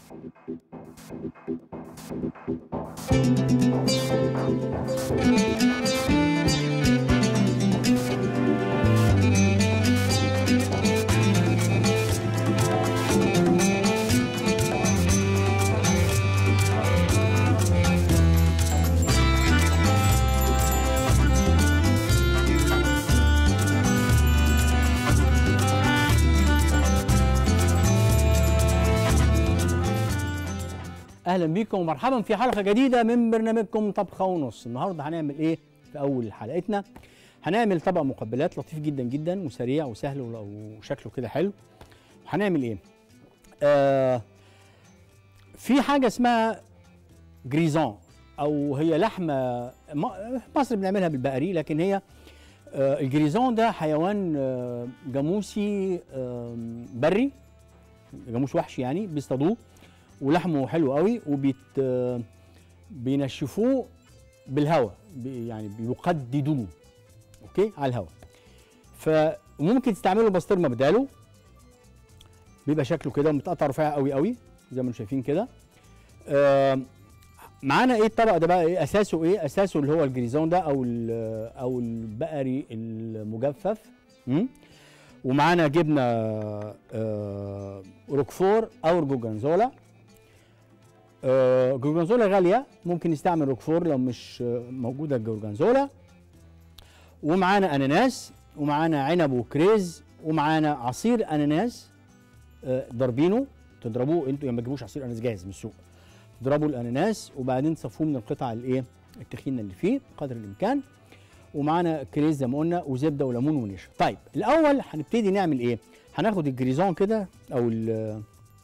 اهلا بيكم ومرحبا في حلقه جديده من برنامجكم طبخه ونص النهارده هنعمل ايه في اول حلقتنا هنعمل طبق مقبلات لطيف جدا جدا وسريع وسهل ول- وشكله كده حلو هنعمل ايه آه في حاجه اسمها جريزون او هي لحمه م- مصر بنعملها بالبقري لكن هي آه الجريزون ده حيوان آه جاموسي آه بري جاموس وحشي يعني بيصطادوه ولحمه حلو قوي وبيت آه، بينشفوه بالهواء بي- يعني بيقددوه اوكي على الهواء فممكن تستعملوا بسطرمه بداله بيبقى شكله كده متقطع رفيع قوي قوي زي ما انتم شايفين كده آه، معانا ايه الطبق ده بقى ايه اساسه ايه اساسه اللي هو الجريزون ده او ال- او البقري المجفف مم؟ ومعانا جبنه آه، روكفور او جوجنزولا آه، جورجنزولا غاليه ممكن نستعمل روكفور لو مش آه، موجوده الجورجنزولا ومعانا اناناس ومعانا عنب وكريز ومعانا عصير اناناس آه، ضاربينه تضربوه انتوا يعني ما تجيبوش عصير اناناس جاهز من السوق تضربوا الاناناس وبعدين تصفوه من القطع الايه التخينه اللي فيه قدر الامكان ومعانا كريز زي ما قلنا وزبده وليمون ونشا طيب الاول هنبتدي نعمل ايه هناخد الجريزون كده او ال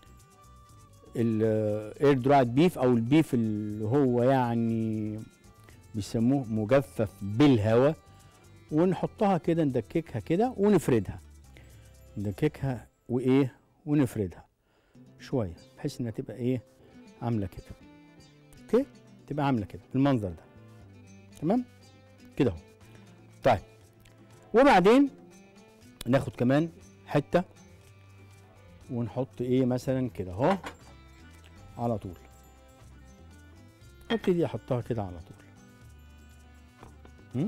الاير درايد بيف او البيف اللي هو يعني بيسموه مجفف بالهواء ونحطها كده ندككها كده ونفردها ندككها وايه ونفردها شويه بحيث انها تبقى ايه عامله كده اوكي تبقى عامله كده بالمنظر ده تمام كده اهو طيب وبعدين ناخد كمان حته ونحط ايه مثلا كده اهو على طول ابتدي احطها كده على طول هم؟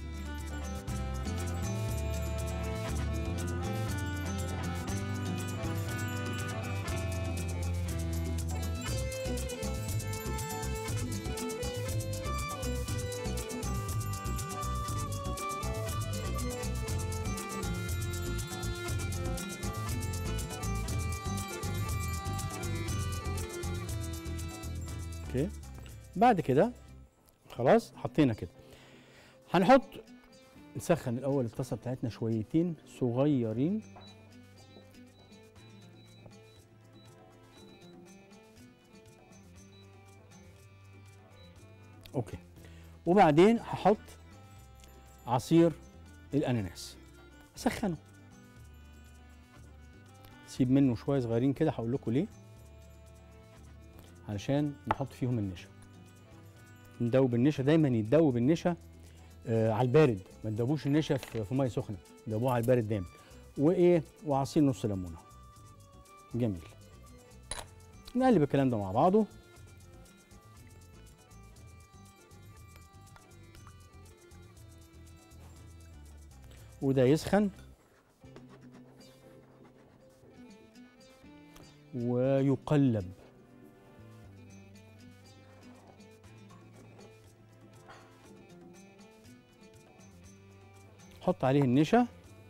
اوكي بعد كده خلاص حطينا كده هنحط نسخن الاول الطاسه بتاعتنا شويتين صغيرين اوكي وبعدين هحط عصير الاناناس اسخنه سيب منه شويه صغيرين كده هقول لكم ليه علشان نحط فيهم النشا ندوب النشا دايما يتدوب النشا آه على البارد ما تدوبوش النشا في, في ميه سخنه دوبوه على البارد دايما وايه وعصير نص ليمونه جميل نقلب الكلام ده مع بعضه وده يسخن ويقلب حط عليه النشا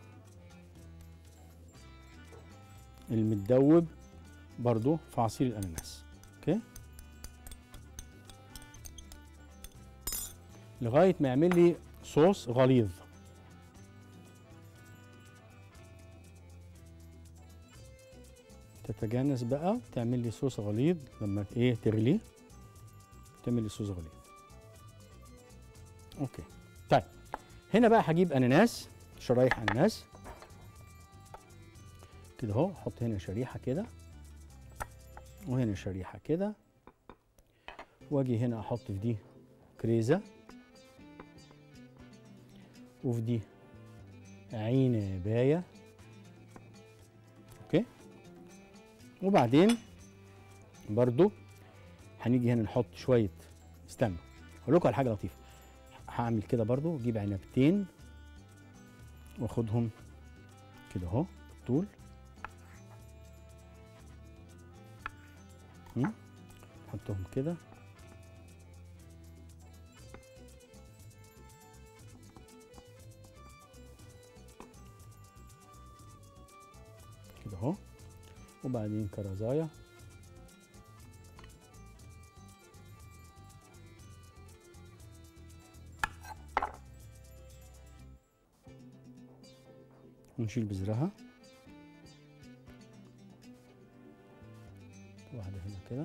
المتدوب برضو في عصير الاناناس اوكي لغايه ما يعمل لي صوص غليظ تتجانس بقى تعمل لي صوص غليظ لما ايه تغليه تعمل لي صوص غليظ اوكي طيب هنا بقى هجيب اناناس شرايح اناناس كده اهو احط هنا شريحه كده وهنا شريحه كده واجي هنا احط في دي كريزه وفي دي عنبايه اوكي وبعدين برضو هنيجي هنا نحط شويه استنى اقول لكم على حاجه لطيفه هعمل كده برضو اجيب عنبتين واخدهم كده اهو بالطول هم؟ نحطهم كده كده اهو وبعدين كرزايه ونشيل بذرها واحدة هنا كده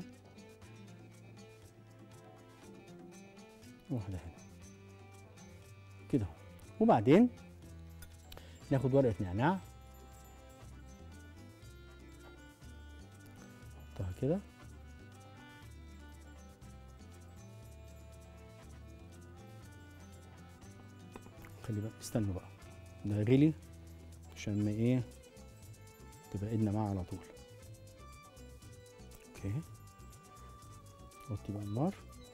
واحدة هنا كده اهو. وبعدين ناخد ورقة نعناع نحطها كده خلي بقى استنوا بقى ده غلي عشان ما ايه تبقى ايدنا معاه على طول اوكي وطي بقى النار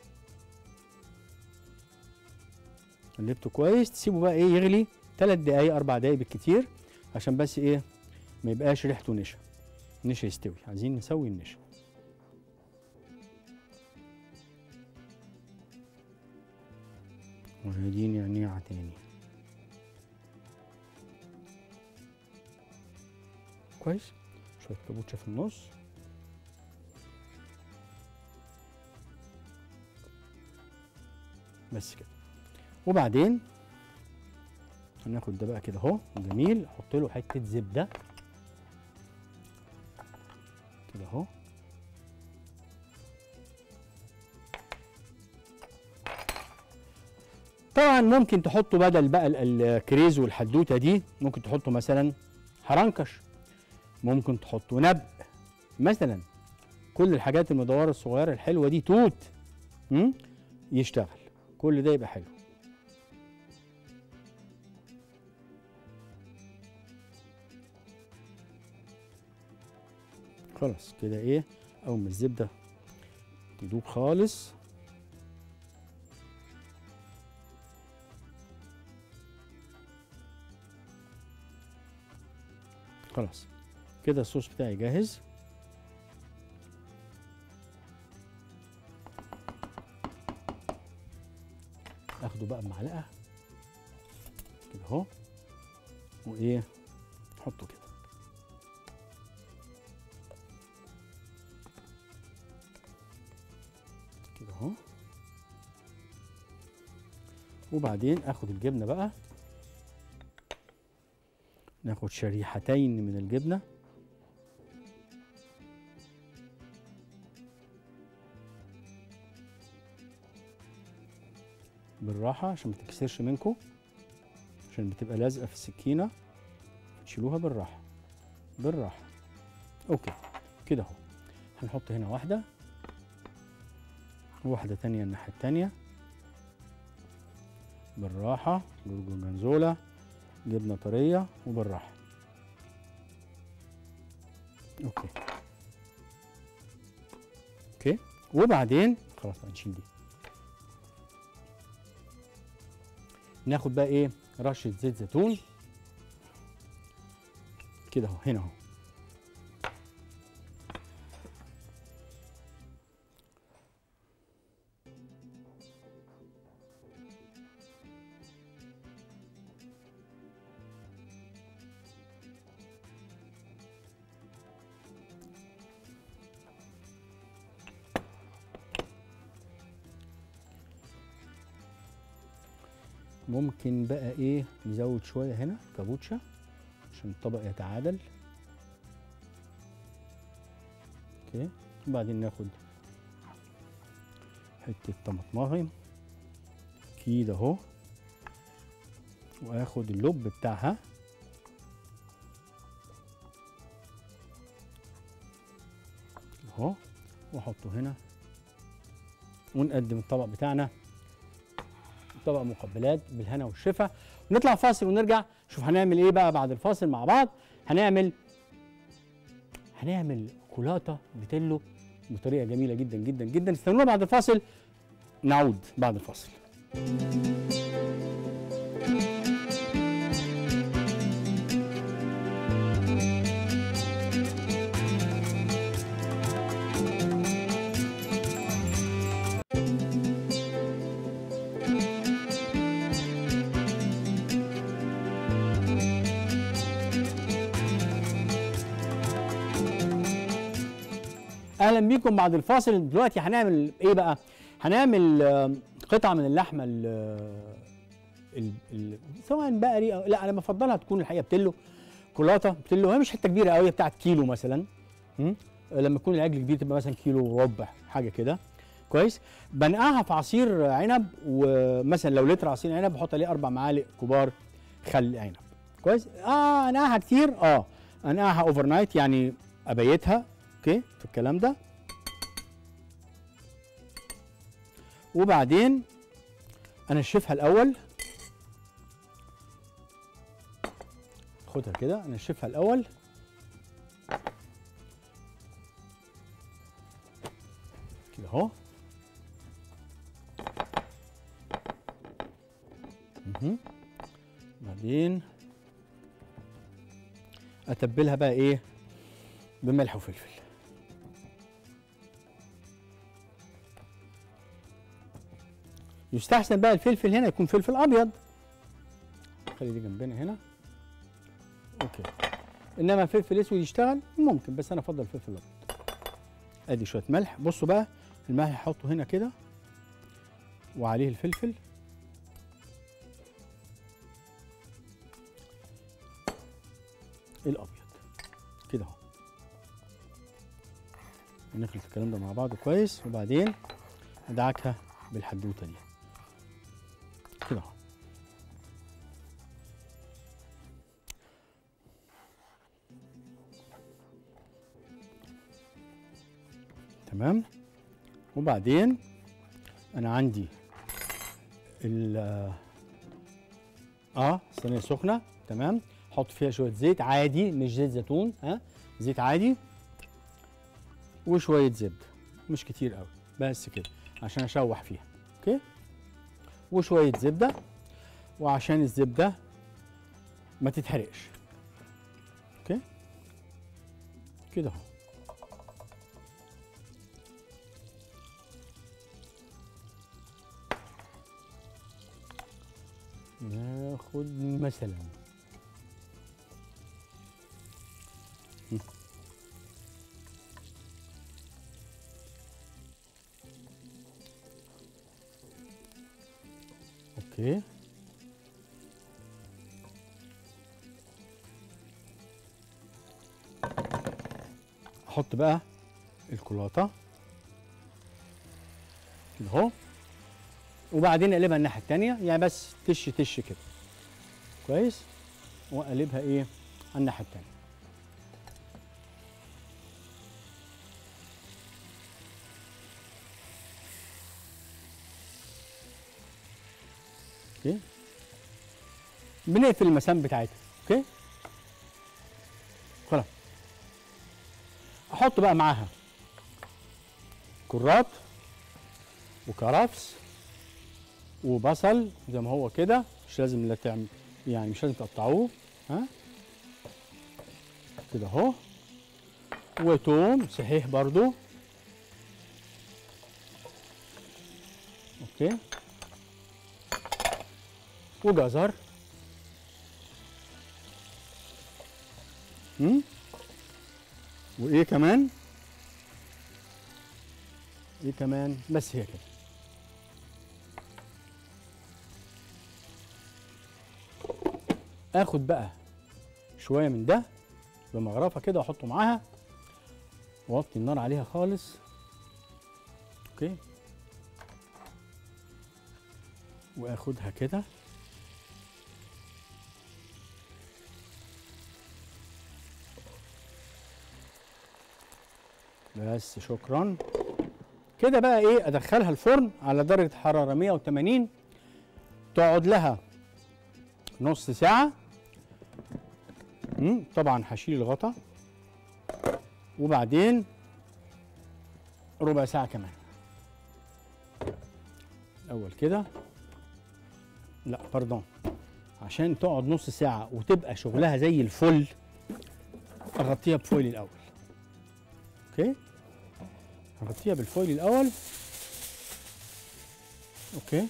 قلبته كويس تسيبه بقى ايه يغلي ثلاث دقايق اربع دقايق بالكتير عشان بس ايه ما يبقاش ريحته نشا نشا يستوي عايزين نسوي النشا وهدين نعناع تاني كويس شويه كابوتشا في النص بس كده وبعدين هناخد ده بقى كده اهو جميل احط له حته زبده كده اهو طبعا ممكن تحطوا بدل بقى ال- الكريز والحدوته دي ممكن تحطوا مثلا حرنكش ممكن تحطوا نبق مثلا كل الحاجات المدوره الصغيره الحلوه دي توت مم؟ يشتغل كل ده يبقى حلو خلاص كده ايه اول ما الزبده تدوب خالص خلاص كده الصوص بتاعي جاهز اخده بقى بمعلقه كده اهو وايه احطه كده كده اهو وبعدين اخد الجبنه بقى ناخد شريحتين من الجبنه بالراحه عشان ما تكسرش منكم عشان بتبقى لازقه في السكينه تشيلوها بالراحه بالراحه اوكي كده اهو هنحط هنا واحده وواحده تانية الناحيه التانية بالراحه جورجونزولا جبنه طريه وبالراحه اوكي اوكي وبعدين خلاص بقى نشيل دي ناخد بقى ايه رشه زيت زيتون كده اهو هنا اهو ممكن بقى ايه نزود شويه هنا كابوتشا عشان الطبق يتعادل اوكي وبعدين ناخد حته طماطمايه كده اهو واخد اللب بتاعها اهو واحطه هنا ونقدم الطبق بتاعنا طبق مقبلات بالهنا والشفا ونطلع فاصل ونرجع نشوف هنعمل ايه بقى بعد الفاصل مع بعض هنعمل هنعمل كولاطه بتلو بطريقه جميله جدا جدا جدا استنونا بعد الفاصل نعود بعد الفاصل اهلا بيكم بعد الفاصل دلوقتي هنعمل ايه بقى هنعمل آه، قطعه من اللحمه ال ال- ال- سواء بقري أو لا انا بفضلها تكون الحقيقه بتلو كولاطه بتلو هي مش حته كبيره قوي بتاعت كيلو مثلا م? لما يكون العجل كبير تبقى مثلا كيلو وربع حاجه كده كويس بنقعها في عصير عنب ومثلا لو لتر عصير عنب بحط عليه اربع معالق كبار خل عنب كويس اه انقعها كتير اه انقعها اوفر نايت يعني ابيتها اوكي في الكلام ده وبعدين انشفها الاول خدها كده انشفها الاول كده اهو مهم. بعدين اتبلها بقى ايه بملح وفلفل يستحسن بقى الفلفل هنا يكون فلفل ابيض خلي دي جنبنا هنا اوكي انما فلفل اسود يشتغل ممكن بس انا افضل فلفل ابيض ادي شويه ملح بصوا بقى الملح هحطه هنا كده وعليه الفلفل الابيض كده اهو نخلط الكلام ده مع بعض كويس وبعدين ادعكها بالحدوته دي كده اهو تمام وبعدين انا عندي ال اه صينيه سخنه تمام احط فيها شويه زيت عادي مش زيت زيتون ها زيت عادي وشويه زبده مش كتير قوي بس كده عشان اشوح فيها اوكي وشويه زبده وعشان الزبده ما تتحرقش اوكي كده اهو ناخد مثلا م. اوكي احط بقى الكولاطه كده اهو وبعدين اقلبها الناحيه التانيه يعني بس تش تش كده كويس واقلبها ايه على الناحيه التانيه اوكي بنقفل المسام بتاعتها اوكي خلاص احط بقى معاها كرات وكرفس وبصل زي ما هو كده مش لازم لا تعمل يعني مش لازم تقطعوه ها كده اهو وتوم صحيح برضو اوكي وجزر هم؟ وايه كمان ايه كمان بس هي كده اخد بقى شويه من ده بمغرفه كده واحطه معاها واوطي النار عليها خالص اوكي واخدها كده بس شكرا كده بقى ايه ادخلها الفرن على درجه حراره 180 تقعد لها نص ساعه مم، طبعا هشيل الغطا وبعدين ربع ساعه كمان الاول كده لا باردون عشان تقعد نص ساعه وتبقى شغلها زي الفل اغطيها بفويل الاول اوكي اغطيها بالفويل الاول اوكي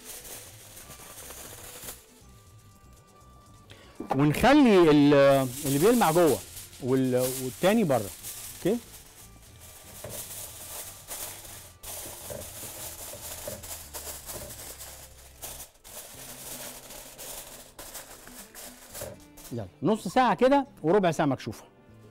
ونخلي ال- اللي بيلمع جوه وال- والتاني بره اوكي يلا نص ساعة كده وربع ساعة مكشوفة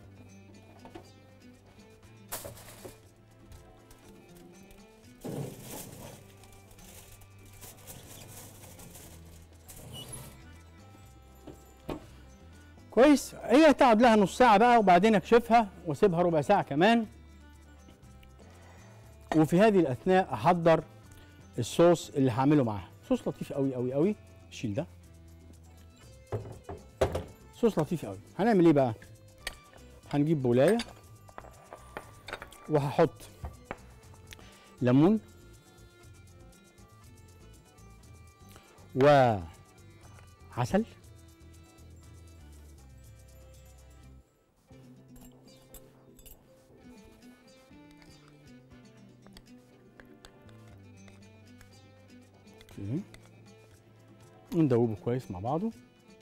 كويس هي تقعد لها نص ساعة بقى وبعدين اكشفها واسيبها ربع ساعة كمان وفي هذه الأثناء أحضر الصوص اللي هعمله معاها صوص لطيف قوي قوي قوي شيل ده صوص لطيف قوي هنعمل ايه بقى هنجيب بولايه وهحط ليمون وعسل اوكي ندوبه كويس مع بعضه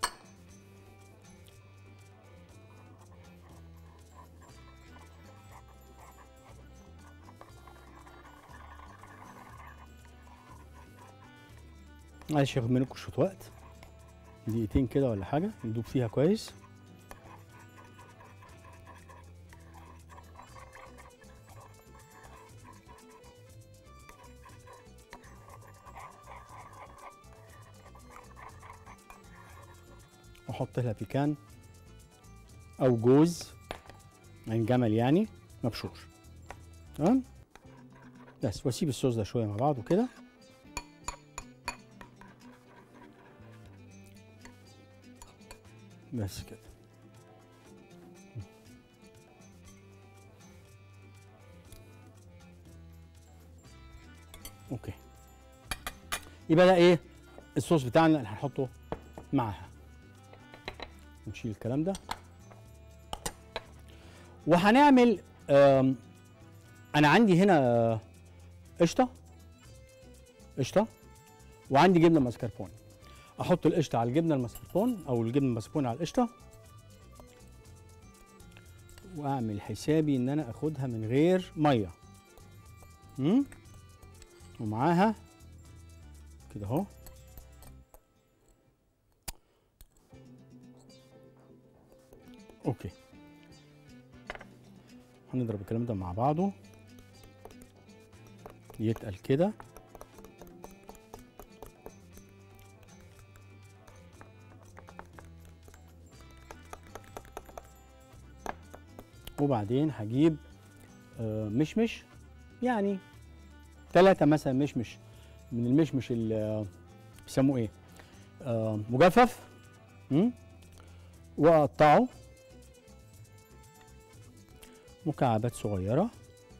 معلش ياخد منكم شويه وقت دقيقتين كده ولا حاجه ندوب فيها كويس واحط لها بيكان او جوز عين جمل يعني مبشور تمام بس واسيب الصوص ده شويه مع بعضه كده بس كده اوكي يبقى ده ايه الصوص بتاعنا اللي هنحطه معاها نشيل الكلام ده وهنعمل آم، انا عندي هنا آه، قشطه قشطه وعندي جبنه ماسكربون احط القشطه على الجبنه المسكربون او الجبنه المسكربون على القشطه واعمل حسابي ان انا اخدها من غير ميه امم ومعاها كده اهو اوكي هنضرب الكلام ده مع بعضه يتقل كده وبعدين هجيب آه، مشمش يعني ثلاثة مثلا مشمش من المشمش اللي بيسموه ايه آه، مجفف مم؟ واقطعه مكعبات صغيرة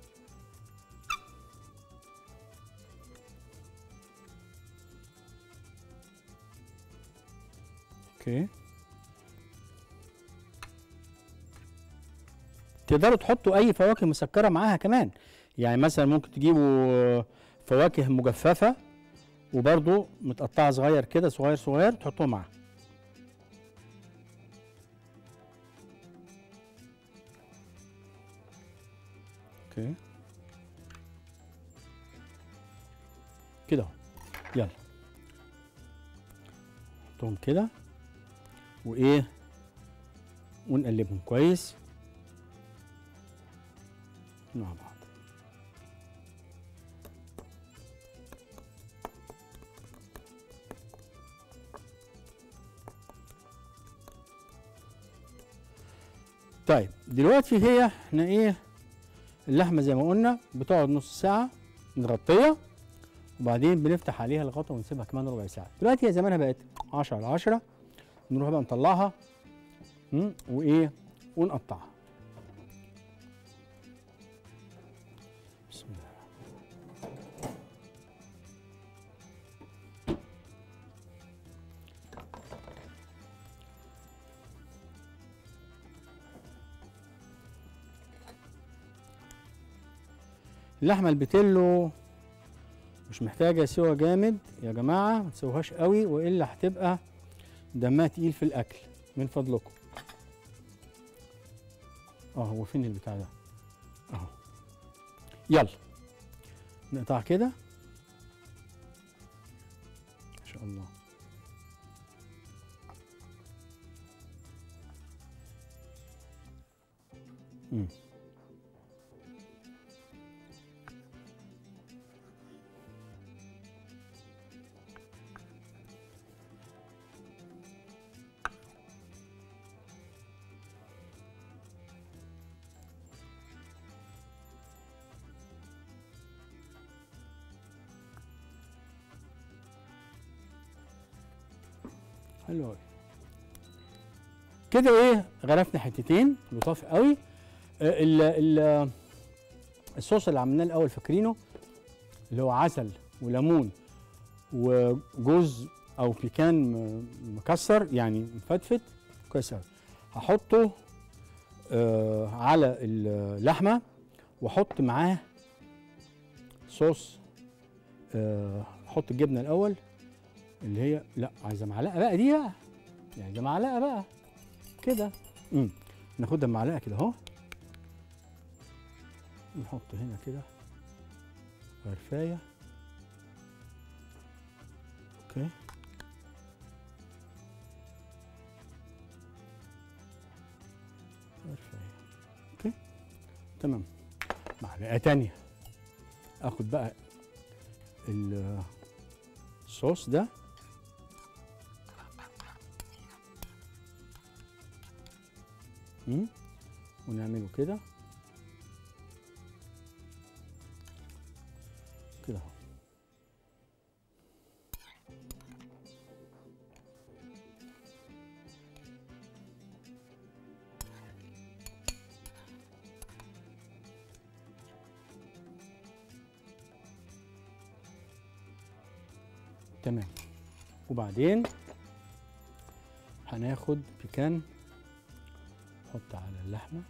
اوكي تقدروا تحطوا اي فواكه مسكره معاها كمان يعني مثلا ممكن تجيبوا فواكه مجففه وبرضو متقطعه صغير كده صغير صغير تحطوها معاها اوكي كده اهو يلا نحطهم كده وايه ونقلبهم كويس مع بعض طيب دلوقتي هي احنا ايه اللحمه زي ما قلنا بتقعد نص ساعه متغطيه وبعدين بنفتح عليها الغطا ونسيبها كمان ربع ساعه دلوقتي هي زمانها بقت 10 على 10 نروح بقى نطلعها مم، وايه ونقطعها بسم الله الرحمن اللحمه البتلو مش محتاجه سوا جامد يا جماعه ما تسووهاش قوي والا هتبقى دمها تقيل في الاكل من فضلكم اه هو فين البتاع ده اهو يلا نقطع كده ما شاء الله مم. حلو قوي كده ايه غرفنا حتتين لطاف قوي آه، ال ال الصوص اللي عملناه الاول فاكرينه اللي هو عسل وليمون وجوز او بيكان م- مكسر يعني مفتفت كويس قوي هحطه آه على اللحمه واحط معاه صوص آه، احط الجبنه الاول اللي هي لا عايزه معلقه بقى دي بقى يعني ده معلقه بقى كده امم ناخدها بمعلقه كده اهو نحط هنا كده غرفايه اوكي غرفايه اوكي تمام معلقه تانية اخد بقى ال- الصوص ده مم. ونعمله كده كده اهو تمام وبعدين هناخد بيكان نحط على اللحمة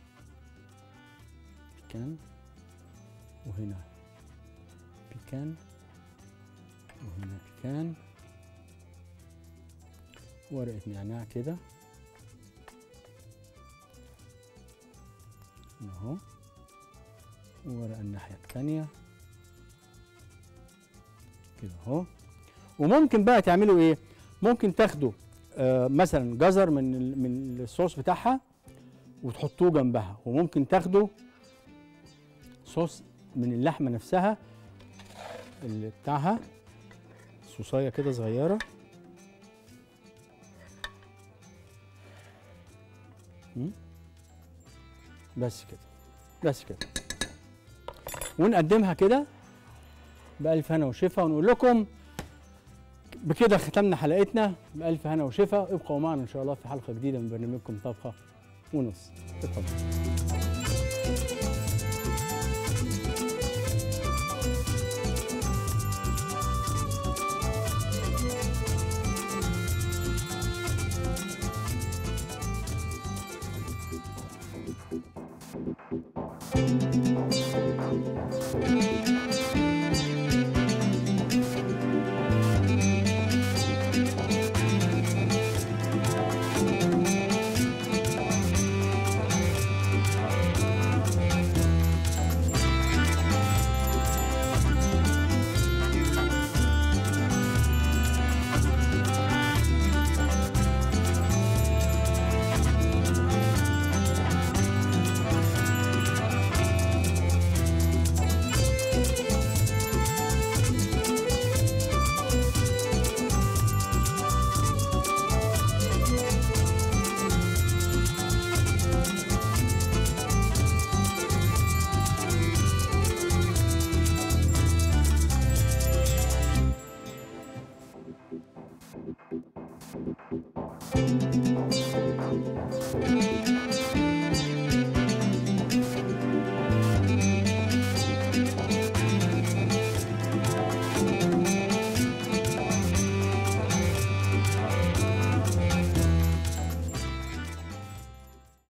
بيكان وهنا بيكان وهنا بيكان ورقة نعناع كده اهو وورقة الناحية التانية كده اهو وممكن بقى تعملوا ايه ممكن تاخدوا آه مثلا جزر من ال- من الصوص بتاعها وتحطوه جنبها وممكن تاخدوا صوص من اللحمه نفسها اللي بتاعها صوصايه كده صغيره مم. بس كده بس كده ونقدمها كده بألف هنا وشفا ونقول لكم بكده ختمنا حلقتنا بألف هنا وشفا ابقوا معنا إن شاء الله في حلقة جديدة من برنامجكم طبخة ونص اتفضل